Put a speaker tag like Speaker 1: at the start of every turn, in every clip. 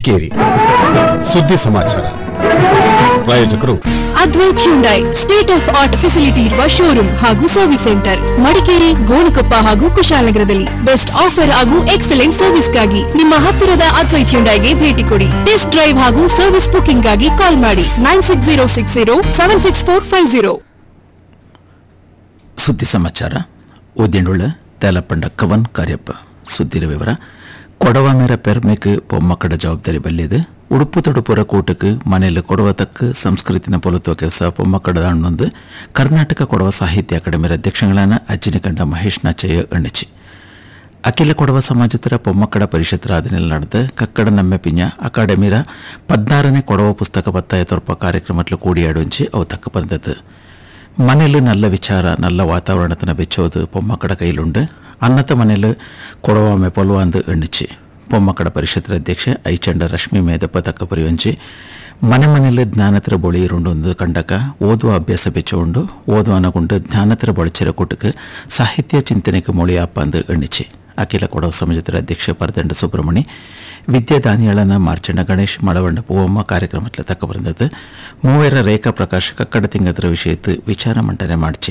Speaker 1: ಮಡಿಕೇರಿ ಸುದ್ದಿ ಸಮಾಚಾರ ಪ್ರಾಯೋಜಕರು
Speaker 2: Advaith Hyundai state of art facility ಇರುವ ಶೋರೂಮ್ ಹಾಗೂ ಸರ್ವಿಸ್ ಸೆಂಟರ್ ಮಡಿಕೇರಿ ಗೋಣಿಕೊಪ್ಪ ಹಾಗೂ ಕುಶಾಲನಗರದಲ್ಲಿ ಬೆಸ್ಟ್ ಆಫರ್ ಹಾಗೂ ಎಕ್ಸಲೆಂಟ್ ಸರ್ವಿಸ್ಗಾಗಿ ನಿಮ್ಮ ಹತ್ತಿರದ ಅದ್ವೈತ್ ಹ್ಯುಂಡೈಗೆ ಭೇಟಿ ಕೊಡಿ ಟೆಸ್ಟ್ ಡ್ರೈವ್ ಹಾಗೂ ಸರ್ವಿಸ್ ಬುಕಿಂಗ್ ಗಾಗಿ ಕಾಲ್ ಮಾಡಿ nine six zero six zero seven six four five zero
Speaker 3: ಸುದ್ದಿ ಸಮಾಚಾರ ಓದಿಂಡುಳ್ಳ ತೇಲಪಂಡ ಕವನ್ ಕಾರ್ಯಪ್ಪ ಸುದ್ದಿರ ವಿವರ ಕೊಡವ ಮೇರ ಪೆರ್ಮೆಕ್ ಪೊಮ್ಮಕ್ಕಡ ಜವಾಬ್ದಾರಿ ಬಲ್ಲಿಯದು ಉಡುಪು ತೊಡುಪುರ ಕೂಟಕ್ಕೆ ಮನೆಯಲ್ಲಿ ಕೊಡವ ತಕ್ಕ ಸಂಸ್ಕೃತಿನ ಪೊಲುತ್ತುವ ಕೆಲಸ ಪೊಮ್ಮಕ್ಕಡದ ಹಣ್ಣೊಂದು ಕರ್ನಾಟಕ ಕೊಡವ ಸಾಹಿತ್ಯ ಅಕಾಡೆಮಿ ಅಧ್ಯಕ್ಷಗಳಾನ ಅಜ್ಜಿನಿಕಂಡ ಮಹೇಶ್ ನಾಚಯ್ಯ ಎಣ್ಣಿಚಿ ಅಖಿಲ ಕೊಡವ ಸಮಾಜತರ ಪೊಮ್ಮಕ್ಕಡ ಪರಿಷತ್ತರ ಆದಿನಲ್ಲಿ ನಡೆದ ಕಕ್ಕಡ ನಮ್ಮೆ ಪಿಂಜ ಅಕಾಡೆಮಿರ ಪದ್ನಾರನೇ ಕೊಡವ ಪುಸ್ತಕ ಪತ್ತಾಯ ತೊರ್ಪ ಕಾರ್ಯಕ್ರಮట్లు ಕೂಡಿಯಾಡುಂಚಿ ಅವು ತಕ್ಕ ಬಂದದ್ದು ಮನೇಲಿ நல்ல ವಿಚಾರ நல்ல ವಾತಾವರಣತನ ಬೆಚ್ಚೋದು ಪೊಮ್ಮಕ್ಕಡ ಕೈಲುಂಡು ಅನ್ನತ ಮನೇಲಿ ಕೊಡವಾಮೆ ಪೊಲ್ವಾಂದು ಎಣ್ಣಿಚಿ ಪೊಮ್ಮಕ್ಕಡ ಪರಿಷತ್ತರ ಅಧ್ಯಕ್ಷೆ ಐಚಂಡ ರಶ್ಮಿ ಮೇದಪ್ಪ ತಕ್ಕ ಪರಿವಂಚಿ ಮನೆ ಮನೆಯಲ್ಲಿ ಜ್ಞಾನತರ ಬೊಳಿ ಇರುಂಡೊಂದು ಕಂಡಕ ಓದುವ ಅಭ್ಯಾಸ ಬೆಚ್ಚೋಂಡು ಓದುವನಗೊಂಡು ಜ್ಞಾನತರ ಬೊಳಚಿರ ಕೂಟಕ್ಕೆ ಸಾಹಿತ್ಯ ಚಿಂತನೆಗೆ ಮೊಳಿಯಪ್ಪ ಅಂದು ಎಣ್ಣಿಚಿ ಅಖಿಲ ಕೊಡವ ಸಮಾಜದ ಅಧ್ಯಕ್ಷ ಪರದಂಡ ಸುಬ್ರಹ್ಮಣಿ ವಿದ್ಯಾದಾನಿಗಳನ್ನ ಮಾರ್ಚಂಡ ಗಣೇಶ್ ಮಳವಂಡ ಪೂವಮ್ಮ ಕಾರ್ಯಕ್ರಮத்தில் ತಕ್ಕ ಬಂದದ್ದು ಮೂವರ ರೇಖಾ ಪ್ರಕಾಶ್ ಕಕ್ಕಡ ತಿಂಗದ್ರ ವಿಷಯತ್ತು ವಿಚಾರ ಮಂಡನೆ ಮಾಡ್ಚಿ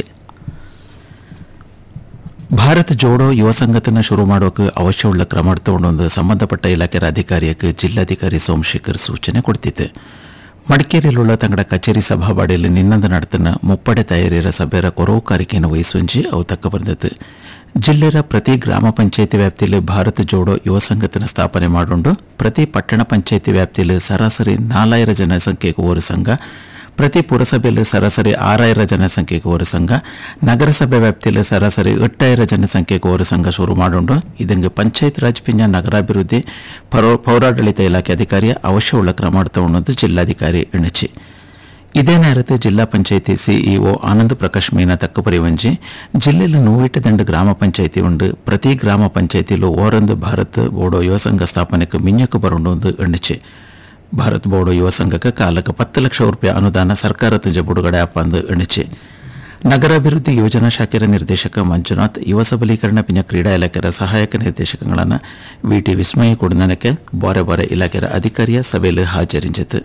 Speaker 3: ಭಾರತ್ ಜೋಡೋ ಯುವ ಸಂಘಟನೆ ಶುರು ಮಾಡೋಕೆ ಅವಶ್ಯವುಳ್ಳ ಕ್ರಮ ತಗೊಂಡೊಂದು ಸಂಬಂಧಪಟ್ಟ ಇಲಾಖೆಯ ಅಧಿಕಾರಿಯಕ್ಕೆ ಜಿಲ್ಲಾಧಿಕಾರಿ ಸೋಮಶೇಖರ್ ಸೂಚನೆ ಕೊಡ್ತಿತ್ತು ಮಡಿಕೇರಿಯಲ್ಲಿರುವ ತಂಗಡ ಕಚೇರಿ ಸಭಾವಾಡಿಯಲ್ಲಿ ನಿನ್ನಂದು ನಡೆತನ ಮುಪ್ಪಡೆ ತಯಾರಿಯರ ಸಭೆಯ ಕೊರವು ಕಾರಿಕೆಯನ್ನು ವಹಿಸುವಂಜಿ ಅವು ತಕ್ಕ ಬಂದದ್ದು ಜಿಲ್ಲೆಯ ಪ್ರತಿ ಗ್ರಾಮ ಪಂಚಾಯತಿ ವ್ಯಾಪ್ತಿಯಲ್ಲಿ ಭಾರತ ಜೋಡೋ ಯುವ ಸಂಘಟನೆ ಸ್ಥಾಪನೆ ಮಾಡೋಂಡು ಪ್ರತಿ ಪಟ್ಟಣ ಪಂಚಾಯತಿ ವ್ಯಾಪ್ತಿಯಲ್ಲಿ ಸರಾಸರಿ ನಾಲಾಯಿರ ಜನಸಂಖ್ಯೆಗೆ ಓರು ಸಂಘ ಪ್ರತಿ ಪುರಸಭೆಯಲ್ಲಿ ಸರಾಸರಿ ಆರಾಯಿರ ಜನಸಂಖ್ಯೆಗೆ ಓರು ಸಂಘ ನಗರಸಭೆ ವ್ಯಾಪ್ತಿಯಲ್ಲಿ ಸರಾಸರಿ ಎಟ್ಟಾಯಿರ ಜನಸಂಖ್ಯೆಗೆ ಓರು ಸಂಘ ಶುರು ಮಾಡೋಂಡು ಇದಂಗೆ ಪಂಚಾಯತ್ ರಾಜ್ ಪಿಂಜ ನಗರಾಭಿವೃದ್ಧಿ ಪೌರ ಪೌರಾಡಳಿತ ಇಲಾಖೆ ಅಧಿಕಾರಿಯ ಅವಶ್ಯವುಳ್ಳ ಕ್ರಮ ತಗೊಂಡು ಜಿಲ್ಲಾಧಿಕಾರಿ ಎಣಚಿ ಇದೇ ನೇರത്തെ ಜಿಲ್ಲಾ ಪಂಚಾಯತಿ ಸಿಇಒ ಆನಂದ್ ಪ್ರಕಾಶ್ ಮೀನಾ ತಕ್ಕಪರಿ ವಂಜಿ ಜಿಲ್ಲೆಯಲ್ಲಿ ನೂವಿಟ್ಟು ದಂಡು ಗ್ರಾಮ ಪಂಚಾಯತಿ ಉಂಡು ಪ್ರತಿ ಗ್ರಾಮ ಪಂಚಾಯತಿಲು ಓರಂದು ಭಾರತ್ ಬೋಡೋ ಯುವ ಸಂಘ ಸ್ಥಾಪನೆಗೆ ಮಿಂಜಕ್ಕೆ ಬರೋಂಡು ಒಂದು ಎಣ್ಣಿಚೆ ಭಾರತ್ ಬೋಡೋ ಯುವ ಸಂಘಕ್ಕೆ ಕಾಲಕ್ಕೆ ಪತ್ತು ಲಕ್ಷ ರೂಪಾಯಿ ಅನುದಾನ ಸರ್ಕಾರ ತುಜ ಬಿಡುಗಡೆ ಅಪ್ಪ ಅಂದು ಎಣಿಚೆ ನಗರಾಭಿವೃದ್ಧಿ ಯೋಜನಾ ಶಾಖೆಯ ನಿರ್ದೇಶಕ ಮಂಜುನಾಥ್ ಯುವ ಸಬಲೀಕರಣ ಪಿಂಜ ಕ್ರೀಡಾ ಇಲಾಖೆಯ ಸಹಾಯಕ ನಿರ್ದೇಶಕಗಳನ್ನ ವಿಟಿ ವಿಸ್ಮಯ ಕುಡ್ನನಕ್ಕೆ ಬಾರೆ ಬಾರೆ ಇಲಾಖೆಯ ಅಧಿಕಾರಿಯ ಸಭೆಯಲ್ಲಿ ಹಾಜರಿಂಚಿತು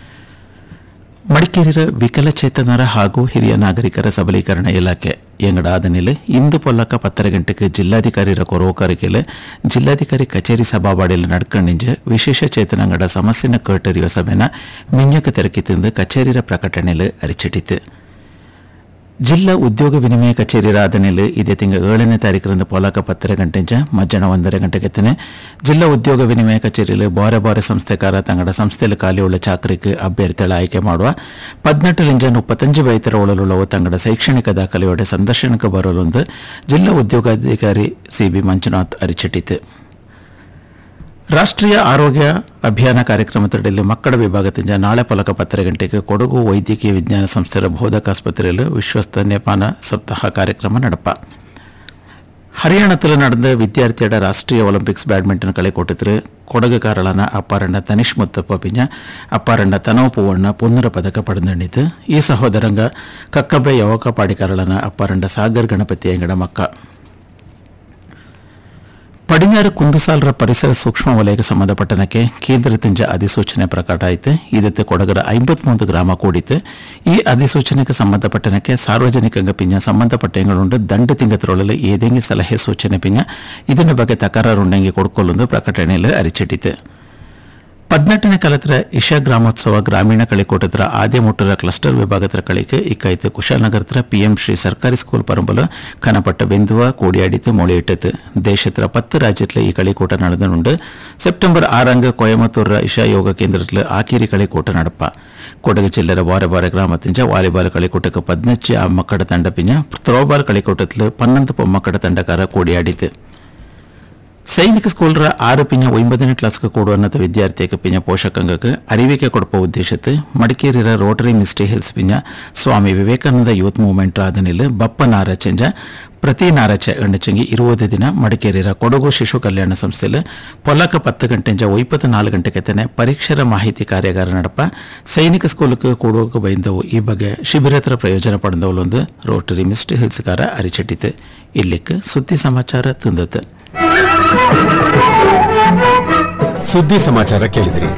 Speaker 3: ಮಡಿಕೇರಿಯ ವಿಕಲಚೇತನರ ಹಾಗೂ ಹಿರಿಯ ನಾಗರಿಕರ ಸಬಲೀಕರಣ ಇಲಾಖೆ ಎಂಗಡ ಆದನಿಲೆ ಇಂದು ಪೊಲ್ಲಕ ಪತ್ತರ ಗಂಟೆಗೆ ಜಿಲ್ಲಾಧಿಕಾರಿರ ಕೊರೋಕಾರಿಕೆಲೆ ಜಿಲ್ಲಾಧಿಕಾರಿ ಕಚೇರಿ ಸಭಾವಾಡಿಯಲ್ಲಿ ನಡ್ಕಂಡಿಂಜ ವಿಶೇಷ ಚೇತನಂಗಡ ಸಮಸ್ಯೆನ ಕೇಟರಿಯುವ ಸಭೆನ ಮಿಂಜಕ ತೆರಕಿತ್ತಿಂದು ಕಚೇರಿರ ಪ್ರಕಟಣೆಯಲ್ಲಿ ಅರಿಚಿಟ್ಟಿತು ಜಿಲ್ಲಾ ಉದ್ಯೋಗ ವಿನಿಮಯ ಕಚೇರಿ ಆದನೆಲೆ ಇದೇ ತಿಂಗಳ ಏಳನೇ ತಾರೀಕರಂದು ಪೊಲಕ ಪತ್ತರ ಗಂಟೆಂಚ ಮಧ್ಯಾಹ್ನ ಒಂದರ ಗಂಟೆಗೆತ್ತನೆ ಜಿಲ್ಲಾ ಉದ್ಯೋಗ ವಿನಿಮಯ ಕಚೇರಿಯಲ್ಲಿ ಬಾರೆ ಬಾರೆ ಸಂಸ್ಥೆಕಾರ ತಂಗಡ ಸಂಸ್ಥೆಯಲ್ಲಿ ಖಾಲಿಯುಳ್ಳ ಚಾಕರಿಗೆ ಅಭ್ಯರ್ಥಿಗಳ ಆಯ್ಕೆ ಮಾಡುವ ಪದ್ನೆಂಟಲಿಂಜ ಮುಪ್ಪತ್ತಂಜು ಬೈತರ ಒಳಲುಳ್ಳವು ತಂಗಡ ಶೈಕ್ಷಣಿಕ ದಾಖಲೆಯೊಡೆ ಸಂದರ್ಶನಕ್ಕೆ ಬರಲೊಂದು ಜಿಲ್ಲಾ ಉದ್ಯೋಗಾಧಿಕಾರಿ ಸಿಬಿ ಮಂಜುನಾಥ್ ಅರಿಚಿಟ್ಟಿತು ರಾಷ್ಟ್ರೀಯ ಆರೋಗ್ಯ ಅಭಿಯಾನ ಕಾರ್ಯಕ್ರಮದಡಿಯಲ್ಲಿ ಮಕ್ಕಳ ವಿಭಾಗದಿಂದ ನಾಳೆ ಪಲಕ ಪತ್ತರ ಗಂಟೆಗೆ ಕೊಡಗು ವೈದ್ಯಕೀಯ ವಿಜ್ಞಾನ ಸಂಸ್ಥೆಯ ಬೋಧಕಾಸ್ಪತ್ರೆಯಲ್ಲಿ ವಿಶ್ವಸ್ತನ್ಯಪಾನ ಸಪ್ತಾಹ ಕಾರ್ಯಕ್ರಮ நடப்பா ஹரியானத்தில் நடந்த வித்தியார்த்தியோட ராஷ்ட்ரிய ஒலிம்பிக்ஸ் பேட்மிண்டன் கலைக்கூட்டத்தில் ಕೊಡಗುಕಾರಳನ ಅಪ್ಪಾರಣ್ಣ ತನಿಷ್ ಮುತ್ತಪ್ಪ ಪಿಂಜ ಅಪ್ಪಾರಣ್ಣ ತನವ ಪೂವಣ್ಣ ಪುನ್ನರ ಪದಕ ಪಡೆದಂಡಿತು ಈ ಸಹೋದರಂಗ ಕಕ್ಕಬ್ಬೆ ಯವಕ ಪಾಡಿಕಾರಳನ ಅಪ್ಪಾರಂಡ ಸಾಗರ್ ಗಣಪತಿ ಎಂಗಡ ಮಕ್ಕ ಪಡಿഞ്ഞാറ് ಕುಂದುಸಾಲರ ಪರಿಸರ ಸೂಕ್ಷ್ಮ ವಲಯಕ್ಕೆ ಸಂಬಂಧಪಟ್ಟನಕ್ಕೆ ಕೇಂದ್ರ ತಿಂಜ ಅಧಿಸೂಚನೆ ಪ್ರಕಟ ಆಯಿತು ಇದಕ್ಕೆ ಕೊಡಗರ ಐಂಬತ್ಮೂರು ಗ್ರಾಮ ಕೂಡಿತು ಈ ಅಧಿಸೂಚನೆಗೆ ಸಂಬಂಧಪಟ್ಟನಕ್ಕೆ ಸಾರ್ವಜನಿಕ ಪಿಂಜ ಸಂಬಂಧಪಟ್ಟಂಗಳುಂಡು ದಂಡ ತಿಂಗತ್ರೊಳಲು ಏದೆಂಗಿ ಸಲಹೆ ಸೂಚನೆ ಪಿಂಜ ಇದನ್ನ ಬಗ್ಗೆ ತಕರಾರುಂಡೆಂಗಿ ಕೊಡ್ಕೊಳ್ಳೊಂದು ಪ್ರಕಟಣೆಯಲ್ಲಿ ಅರಿಚಿಟ್ಟಿತು ಪದ್ನೆಂಟನೇ ಕಾಲತ್ರ ಇಶಾ ಗ್ರಾಮೋತ್ಸವ ಗ್ರಾಮೀಣ ಕಳಿಕೋಟತ್ರ ಆದ್ಯ ಮುಟ್ಟರ ಕ್ಲಸ್ಟರ್ ವಿಭಾಗದ ಕಳಿಕೆ ಇಕ್ಕಾಯ್ತು ಕುಶಾಲನಗರತ್ರ ಪಿಎಂ ಶ್ರೀ ಸರ್ಕಾರಿ ಸ್ಕೂಲ್ ಪರಂಬಲ ಕನಪಟ್ಟ ಬೆಂದುವ ಕೋಡಿಯಾಡಿತು ಮೊಳೆಯಿಟ್ಟது தேசத்துல பத்து ராஜ்யத்தில் இக்களிக்கூட்டம் நடந்துண்டு செப்டம்பர் ஆறாங்க கோயம்புத்தூர் இஷா யோக ಕೇಂದ್ರದಲ್ಲಿ ಆಕಿರಿ ಕಳಿಕೂಟ ನಡಪ ಕೊಡಗು ಜಿಲ್ಲೆಯ ವಾರೆ ಬಾರೆ ಗ್ರಾಮದಿಂದ ವಾಲಿಬಾಲ್ ಕಳಿಕೂಟಕ್ಕೆ ಪದ್ನಚ್ಚಿ ಆ ಮಕ್ಕಳ ತಂಡ ಪಿಂಜ ಥ್ರೋಬಾಲ್ ಕಳಿಕೂಟದಲ್ಲಿ ಪನ್ನೊಂದು ಪೊಮ್ಮಕ್ಕಳ ತಂಡಕಾರ ಕೋಡಿಯಾಡಿತು ಸೈನಿಕ ಸ್ಕೂಲ್ರ ಆರು ಪಿಂಜ ಒಂಬತ್ತನೇ ಕ್ಲಾಸ್ಗೆ ಕೊಡುವನ್ನತ ವಿದ್ಯಾರ್ಥಿಗೆ ಪಿಂಜ ಪೋಷಕಂಗಕ್ಕೆ ಅರಿವಿಕೆ ಕೊಡಪ ಉದ್ದೇಶತ್ತು ಮಡಿಕೇರಿಯ ರೋಟರಿ ಮಿಸ್ಟಿ ಹಿಲ್ಸ್ ಪಿಂಜ ಸ್ವಾಮಿ ವಿವೇಕಾನಂದ ಯೂತ್ ಮೂವ್ಮೆಂಟ್ ಆದನಿಲ್ ಬಪ್ಪ ನಾರಚಂಜ ಪ್ರತಿ ನಾರಚ ಎಣ್ಣಚಂಗಿ ಇರುವುದೇ ದಿನ ಮಡಿಕೇರಿಯ ಕೊಡಗು ಶಿಶು ಕಲ್ಯಾಣ ಸಂಸ್ಥೆಯಲ್ಲಿ ಪೊಲಕ ಪತ್ತು ಗಂಟೆಂಜ ಒಯ್ಪತ್ತು ನಾಲ್ಕು ಗಂಟೆಗೆ ತನೆ ಪರೀಕ್ಷರ ಮಾಹಿತಿ ಕಾರ್ಯಾಗಾರ ನಡಪ ಸೈನಿಕ ಸ್ಕೂಲ್ಗೆ ಕೊಡುವ ಬೈಂದವು ಈ ಬಗ್ಗೆ ಶಿಬಿರತರ ಪ್ರಯೋಜನ ಪಡೆದವಲೊಂದು ರೋಟರಿ ಮಿಸ್ಟಿ ಹಿಲ್ಸ್ಗಾರ ಅರಿಚಿಟ್ಟಿತು ಇಲ್ಲಿಕ್ಕೆ ಸುದ್ದಿ ಸಮಾಚಾರ ತಂದತ್ತು
Speaker 1: ಸುದ್ದಿ ಸಮಾಚಾರ ಕೇಳಿದಿರಿ